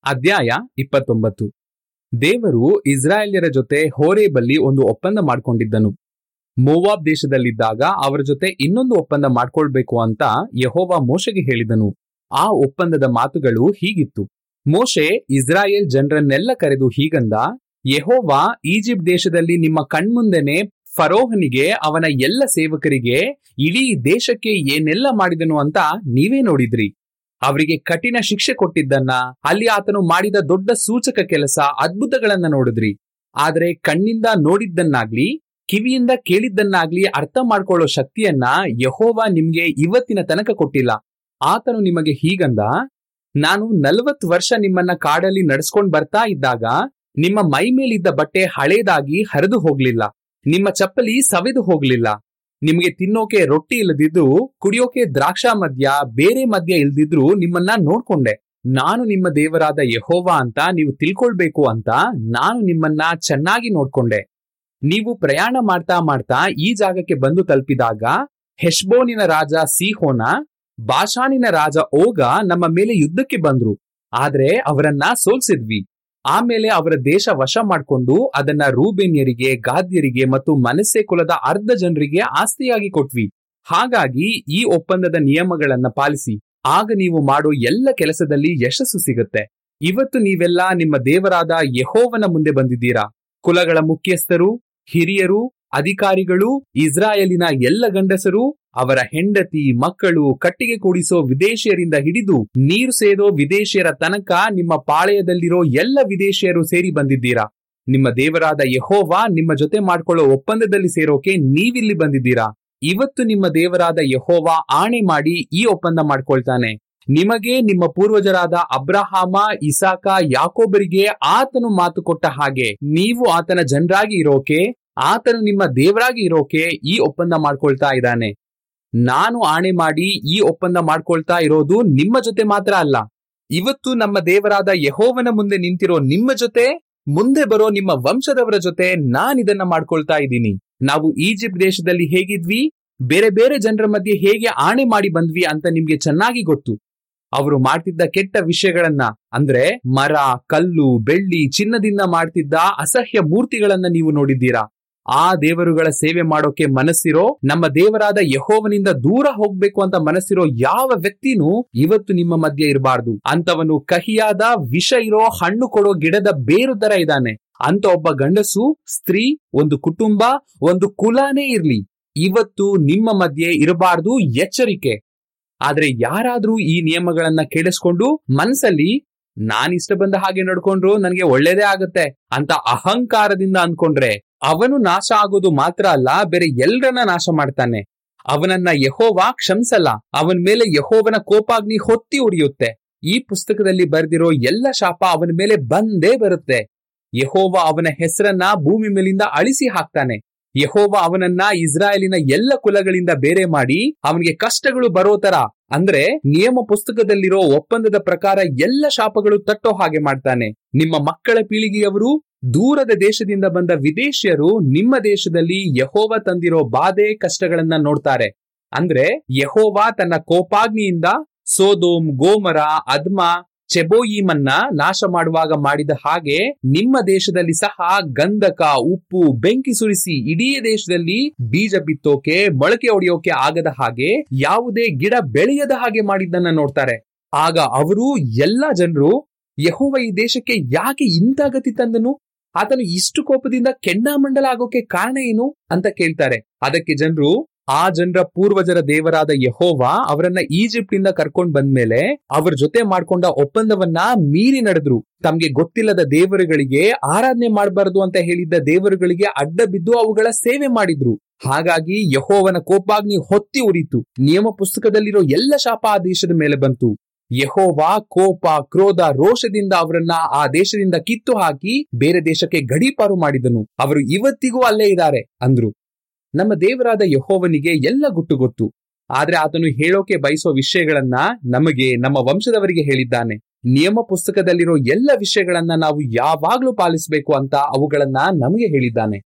ಅಧ್ಯಾಯ ಇಪ್ಪತ್ತೊಂಬತ್ತು ದೇವರು ಇಸ್ರಾಯೇಲ್ಯರ ಜೊತೆ ಹೋರೇಬಲ್ಲಿ ಒಂದು ಒಪ್ಪಂದ ಮಾಡ್ಕೊಂಡಿದ್ದನು ಮೋವಾಬ್ ದೇಶದಲ್ಲಿದ್ದಾಗ ಅವರ ಜೊತೆ ಇನ್ನೊಂದು ಒಪ್ಪಂದ ಮಾಡ್ಕೊಳ್ಬೇಕು ಅಂತ ಯಹೋವ ಮೋಶೆಗೆ ಹೇಳಿದನು ಆ ಒಪ್ಪಂದದ ಮಾತುಗಳು ಹೀಗಿತ್ತು ಮೋಶೆ ಇಸ್ರಾಯೇಲ್ ಜನರನ್ನೆಲ್ಲ ಕರೆದು ಹೀಗಂದ ಯಹೋವ ಈಜಿಪ್ಟ್ ದೇಶದಲ್ಲಿ ನಿಮ್ಮ ಕಣ್ಮುಂದೆನೆ ಫರೋಹನಿಗೆ ಅವನ ಎಲ್ಲ ಸೇವಕರಿಗೆ ಇಡೀ ದೇಶಕ್ಕೆ ಏನೆಲ್ಲ ಮಾಡಿದನು ಅಂತ ನೀವೇ ನೋಡಿದ್ರಿ ಅವರಿಗೆ ಕಠಿಣ ಶಿಕ್ಷೆ ಕೊಟ್ಟಿದ್ದನ್ನ ಅಲ್ಲಿ ಆತನು ಮಾಡಿದ ದೊಡ್ಡ ಸೂಚಕ ಕೆಲಸ ಅದ್ಭುತಗಳನ್ನ ನೋಡಿದ್ರಿ ಆದ್ರೆ ಕಣ್ಣಿಂದ ನೋಡಿದ್ದನ್ನಾಗ್ಲಿ ಕಿವಿಯಿಂದ ಕೇಳಿದ್ದನ್ನಾಗ್ಲಿ ಅರ್ಥ ಮಾಡ್ಕೊಳ್ಳೋ ಶಕ್ತಿಯನ್ನ ಯಹೋವ ನಿಮ್ಗೆ ಇವತ್ತಿನ ತನಕ ಕೊಟ್ಟಿಲ್ಲ ಆತನು ನಿಮಗೆ ಹೀಗಂದ ನಾನು ನಲವತ್ ವರ್ಷ ನಿಮ್ಮನ್ನ ಕಾಡಲ್ಲಿ ನಡ್ಸ್ಕೊಂಡ್ ಬರ್ತಾ ಇದ್ದಾಗ ನಿಮ್ಮ ಮೈ ಮೇಲಿದ್ದ ಬಟ್ಟೆ ಹಳೇದಾಗಿ ಹರಿದು ಹೋಗ್ಲಿಲ್ಲ ನಿಮ್ಮ ಚಪ್ಪಲಿ ಸವೆದು ಹೋಗ್ಲಿಲ್ಲ ನಿಮಗೆ ತಿನ್ನೋಕೆ ರೊಟ್ಟಿ ಇಲ್ಲದಿದ್ದು ಕುಡಿಯೋಕೆ ದ್ರಾಕ್ಷಾ ಮದ್ಯ ಬೇರೆ ಮದ್ಯ ಇಲ್ದಿದ್ರು ನಿಮ್ಮನ್ನ ನೋಡ್ಕೊಂಡೆ ನಾನು ನಿಮ್ಮ ದೇವರಾದ ಯಹೋವ ಅಂತ ನೀವು ತಿಳ್ಕೊಳ್ಬೇಕು ಅಂತ ನಾನು ನಿಮ್ಮನ್ನ ಚೆನ್ನಾಗಿ ನೋಡ್ಕೊಂಡೆ ನೀವು ಪ್ರಯಾಣ ಮಾಡ್ತಾ ಮಾಡ್ತಾ ಈ ಜಾಗಕ್ಕೆ ಬಂದು ತಲುಪಿದಾಗ ಹೆಷ್ಬೋನಿನ ರಾಜ ಸಿಹೋನ ಬಾಷಾನಿನ ರಾಜ ಓಗ ನಮ್ಮ ಮೇಲೆ ಯುದ್ಧಕ್ಕೆ ಬಂದ್ರು ಆದ್ರೆ ಅವರನ್ನ ಸೋಲ್ಸಿದ್ವಿ ಆಮೇಲೆ ಅವರ ದೇಶ ವಶ ಮಾಡ್ಕೊಂಡು ಅದನ್ನ ರೂಬೇನ್ಯರಿಗೆ ಗಾದ್ಯರಿಗೆ ಮತ್ತು ಮನಸ್ಸೆ ಕುಲದ ಅರ್ಧ ಜನರಿಗೆ ಆಸ್ತಿಯಾಗಿ ಕೊಟ್ವಿ ಹಾಗಾಗಿ ಈ ಒಪ್ಪಂದದ ನಿಯಮಗಳನ್ನ ಪಾಲಿಸಿ ಆಗ ನೀವು ಮಾಡೋ ಎಲ್ಲ ಕೆಲಸದಲ್ಲಿ ಯಶಸ್ಸು ಸಿಗುತ್ತೆ ಇವತ್ತು ನೀವೆಲ್ಲ ನಿಮ್ಮ ದೇವರಾದ ಯಹೋವನ ಮುಂದೆ ಬಂದಿದ್ದೀರಾ ಕುಲಗಳ ಮುಖ್ಯಸ್ಥರು ಹಿರಿಯರು ಅಧಿಕಾರಿಗಳು ಇಸ್ರಾಯೇಲಿನ ಎಲ್ಲ ಗಂಡಸರು ಅವರ ಹೆಂಡತಿ ಮಕ್ಕಳು ಕಟ್ಟಿಗೆ ಕೂಡಿಸೋ ವಿದೇಶಿಯರಿಂದ ಹಿಡಿದು ನೀರು ಸೇದೋ ವಿದೇಶಿಯರ ತನಕ ನಿಮ್ಮ ಪಾಳೆಯದಲ್ಲಿರೋ ಎಲ್ಲ ವಿದೇಶಿಯರು ಸೇರಿ ಬಂದಿದ್ದೀರಾ ನಿಮ್ಮ ದೇವರಾದ ಯಹೋವ ನಿಮ್ಮ ಜೊತೆ ಮಾಡ್ಕೊಳ್ಳೋ ಒಪ್ಪಂದದಲ್ಲಿ ಸೇರೋಕೆ ನೀವಿಲ್ಲಿ ಬಂದಿದ್ದೀರಾ ಇವತ್ತು ನಿಮ್ಮ ದೇವರಾದ ಯಹೋವ ಆಣೆ ಮಾಡಿ ಈ ಒಪ್ಪಂದ ಮಾಡ್ಕೊಳ್ತಾನೆ ನಿಮಗೆ ನಿಮ್ಮ ಪೂರ್ವಜರಾದ ಅಬ್ರಹಾಮ ಇಸಾಕ ಯಾಕೋಬರಿಗೆ ಆತನು ಮಾತು ಕೊಟ್ಟ ಹಾಗೆ ನೀವು ಆತನ ಜನರಾಗಿ ಇರೋಕೆ ಆತನು ನಿಮ್ಮ ದೇವರಾಗಿ ಇರೋಕೆ ಈ ಒಪ್ಪಂದ ಮಾಡ್ಕೊಳ್ತಾ ಇದ್ದಾನೆ ನಾನು ಆಣೆ ಮಾಡಿ ಈ ಒಪ್ಪಂದ ಮಾಡ್ಕೊಳ್ತಾ ಇರೋದು ನಿಮ್ಮ ಜೊತೆ ಮಾತ್ರ ಅಲ್ಲ ಇವತ್ತು ನಮ್ಮ ದೇವರಾದ ಯಹೋವನ ಮುಂದೆ ನಿಂತಿರೋ ನಿಮ್ಮ ಜೊತೆ ಮುಂದೆ ಬರೋ ನಿಮ್ಮ ವಂಶದವರ ಜೊತೆ ನಾನಿದನ್ನ ಮಾಡ್ಕೊಳ್ತಾ ಇದ್ದೀನಿ ನಾವು ಈಜಿಪ್ಟ್ ದೇಶದಲ್ಲಿ ಹೇಗಿದ್ವಿ ಬೇರೆ ಬೇರೆ ಜನರ ಮಧ್ಯೆ ಹೇಗೆ ಆಣೆ ಮಾಡಿ ಬಂದ್ವಿ ಅಂತ ನಿಮ್ಗೆ ಚೆನ್ನಾಗಿ ಗೊತ್ತು ಅವರು ಮಾಡ್ತಿದ್ದ ಕೆಟ್ಟ ವಿಷಯಗಳನ್ನ ಅಂದ್ರೆ ಮರ ಕಲ್ಲು ಬೆಳ್ಳಿ ಚಿನ್ನದಿಂದ ಮಾಡ್ತಿದ್ದ ಅಸಹ್ಯ ಮೂರ್ತಿಗಳನ್ನ ನೀವು ನೋಡಿದ್ದೀರಾ ಆ ದೇವರುಗಳ ಸೇವೆ ಮಾಡೋಕೆ ಮನಸ್ಸಿರೋ ನಮ್ಮ ದೇವರಾದ ಯಹೋವನಿಂದ ದೂರ ಹೋಗ್ಬೇಕು ಅಂತ ಮನಸ್ಸಿರೋ ಯಾವ ವ್ಯಕ್ತಿನೂ ಇವತ್ತು ನಿಮ್ಮ ಮಧ್ಯೆ ಇರಬಾರ್ದು ಅಂತವನು ಕಹಿಯಾದ ವಿಷ ಇರೋ ಹಣ್ಣು ಕೊಡೋ ಗಿಡದ ಬೇರು ತರ ಇದ್ದಾನೆ ಅಂತ ಒಬ್ಬ ಗಂಡಸು ಸ್ತ್ರೀ ಒಂದು ಕುಟುಂಬ ಒಂದು ಕುಲಾನೇ ಇರ್ಲಿ ಇವತ್ತು ನಿಮ್ಮ ಮಧ್ಯೆ ಇರಬಾರ್ದು ಎಚ್ಚರಿಕೆ ಆದ್ರೆ ಯಾರಾದ್ರೂ ಈ ನಿಯಮಗಳನ್ನ ಕೇಳಿಸ್ಕೊಂಡು ಮನ್ಸಲ್ಲಿ ನಾನಿಷ್ಟ ಬಂದ ಹಾಗೆ ನಡ್ಕೊಂಡ್ರು ನನಗೆ ಒಳ್ಳೇದೇ ಆಗತ್ತೆ ಅಂತ ಅಹಂಕಾರದಿಂದ ಅನ್ಕೊಂಡ್ರೆ ಅವನು ನಾಶ ಆಗೋದು ಮಾತ್ರ ಅಲ್ಲ ಬೇರೆ ಎಲ್ರನ್ನ ನಾಶ ಮಾಡ್ತಾನೆ ಅವನನ್ನ ಯಹೋವ ಕ್ಷಮಿಸಲ್ಲ ಅವನ ಮೇಲೆ ಯಹೋವನ ಕೋಪಾಗ್ನಿ ಹೊತ್ತಿ ಉರಿಯುತ್ತೆ ಈ ಪುಸ್ತಕದಲ್ಲಿ ಬರೆದಿರೋ ಎಲ್ಲ ಶಾಪ ಅವನ ಮೇಲೆ ಬಂದೇ ಬರುತ್ತೆ ಯಹೋವ ಅವನ ಹೆಸರನ್ನ ಭೂಮಿ ಮೇಲಿಂದ ಅಳಿಸಿ ಹಾಕ್ತಾನೆ ಯಹೋವ ಅವನನ್ನ ಇಸ್ರಾಯೇಲಿನ ಎಲ್ಲ ಕುಲಗಳಿಂದ ಬೇರೆ ಮಾಡಿ ಅವನಿಗೆ ಕಷ್ಟಗಳು ಬರೋ ತರ ಅಂದ್ರೆ ನಿಯಮ ಪುಸ್ತಕದಲ್ಲಿರೋ ಒಪ್ಪಂದದ ಪ್ರಕಾರ ಎಲ್ಲ ಶಾಪಗಳು ತಟ್ಟೋ ಹಾಗೆ ಮಾಡ್ತಾನೆ ನಿಮ್ಮ ಮಕ್ಕಳ ಪೀಳಿಗೆಯವರು ದೂರದ ದೇಶದಿಂದ ಬಂದ ವಿದೇಶಿಯರು ನಿಮ್ಮ ದೇಶದಲ್ಲಿ ಯಹೋವ ತಂದಿರೋ ಬಾಧೆ ಕಷ್ಟಗಳನ್ನ ನೋಡ್ತಾರೆ ಅಂದ್ರೆ ಯಹೋವ ತನ್ನ ಕೋಪಾಗ್ನಿಯಿಂದ ಸೋದೋಮ್ ಗೋಮರ ಅದ್ಮ ಚೆಬೋಯಿಮನ್ನ ನಾಶ ಮಾಡುವಾಗ ಮಾಡಿದ ಹಾಗೆ ನಿಮ್ಮ ದೇಶದಲ್ಲಿ ಸಹ ಗಂಧಕ ಉಪ್ಪು ಬೆಂಕಿ ಸುರಿಸಿ ಇಡೀ ದೇಶದಲ್ಲಿ ಬೀಜ ಬಿತ್ತೋಕೆ ಮೊಳಕೆ ಹೊಡೆಯೋಕೆ ಆಗದ ಹಾಗೆ ಯಾವುದೇ ಗಿಡ ಬೆಳೆಯದ ಹಾಗೆ ಮಾಡಿದ್ದನ್ನ ನೋಡ್ತಾರೆ ಆಗ ಅವರು ಎಲ್ಲಾ ಜನರು ಯಹೋವ ಈ ದೇಶಕ್ಕೆ ಯಾಕೆ ಇಂಥ ಗತಿ ತಂದನು ಆತನು ಇಷ್ಟು ಕೋಪದಿಂದ ಕೆಂಡಾಮಂಡಲ ಆಗೋಕೆ ಕಾರಣ ಏನು ಅಂತ ಕೇಳ್ತಾರೆ ಅದಕ್ಕೆ ಜನರು ಆ ಜನರ ಪೂರ್ವಜರ ದೇವರಾದ ಯಹೋವ ಅವರನ್ನ ಈಜಿಪ್ಟ್ ಇಂದ ಕರ್ಕೊಂಡ್ ಬಂದ್ಮೇಲೆ ಅವ್ರ ಜೊತೆ ಮಾಡ್ಕೊಂಡ ಒಪ್ಪಂದವನ್ನ ಮೀರಿ ನಡೆದ್ರು ತಮ್ಗೆ ಗೊತ್ತಿಲ್ಲದ ದೇವರುಗಳಿಗೆ ಆರಾಧನೆ ಮಾಡಬಾರದು ಅಂತ ಹೇಳಿದ್ದ ದೇವರುಗಳಿಗೆ ಅಡ್ಡ ಬಿದ್ದು ಅವುಗಳ ಸೇವೆ ಮಾಡಿದ್ರು ಹಾಗಾಗಿ ಯಹೋವನ ಕೋಪಾಗ್ನಿ ಹೊತ್ತಿ ಉರಿತು ನಿಯಮ ಪುಸ್ತಕದಲ್ಲಿರೋ ಎಲ್ಲ ಶಾಪ ಆ ದೇಶದ ಮೇಲೆ ಬಂತು ಯಹೋವ ಕೋಪ ಕ್ರೋಧ ರೋಷದಿಂದ ಅವರನ್ನ ಆ ದೇಶದಿಂದ ಕಿತ್ತು ಹಾಕಿ ಬೇರೆ ದೇಶಕ್ಕೆ ಗಡೀಪಾರು ಮಾಡಿದನು ಅವರು ಇವತ್ತಿಗೂ ಅಲ್ಲೇ ಇದ್ದಾರೆ ಅಂದ್ರು ನಮ್ಮ ದೇವರಾದ ಯಹೋವನಿಗೆ ಎಲ್ಲ ಗುಟ್ಟು ಗೊತ್ತು ಆದ್ರೆ ಆತನು ಹೇಳೋಕೆ ಬಯಸೋ ವಿಷಯಗಳನ್ನ ನಮಗೆ ನಮ್ಮ ವಂಶದವರಿಗೆ ಹೇಳಿದ್ದಾನೆ ನಿಯಮ ಪುಸ್ತಕದಲ್ಲಿರೋ ಎಲ್ಲ ವಿಷಯಗಳನ್ನ ನಾವು ಯಾವಾಗ್ಲೂ ಪಾಲಿಸಬೇಕು ಅಂತ ಅವುಗಳನ್ನ ನಮಗೆ ಹೇಳಿದ್ದಾನೆ